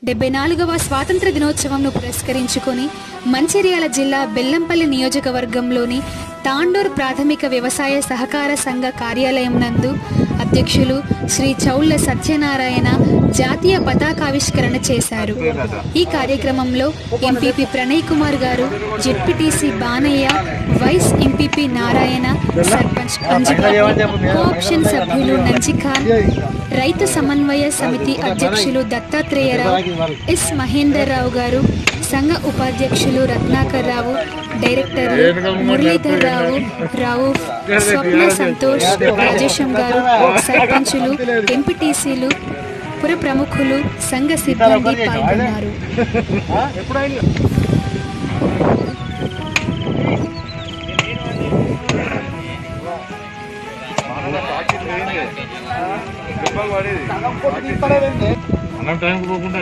డెబ్బై నాలుగవ స్వాతంత్ర దినోత్సవంను పురస్కరించుకొని మంచిర్యాల జిల్లా బెల్లంపల్లి నియోజకవర్గంలోని తాండూర్ ప్రాథమిక వ్యవసాయ సహకార సంఘ కార్యాలయం నందు అధ్యక్షులు శ్రీ చౌళ్ల సత్యనారాయణ జాతీయ పతాకావిష్కరణ చేశారు ఈ కార్యక్రమంలో ఎంపీపీ ప్రణయ్ కుమార్ గారు ZPTC Banayya vice MPP Narayana sarpanch Anjibabu co-option సభ్యులు నంజిఖాన్ రైతు సమన్వయ సమితి అధ్యక్షులు దత్తాత్రేయరావు ఎస్ మహేందర్ రావు గారు సంఘ ఉపాధ్యక్షులు రత్నాకర్ రావు డైరెక్టర్లు మురళీధర్ రావు రావు స్వప్న సంతోష్ రాజేశం గారు సర్పంచులు ఎంపీటీసీలు పుర ప్రముఖులు సంఘ సిబ్బంది పాల్గొన్నారు అన్నం టైంకి పోకుండా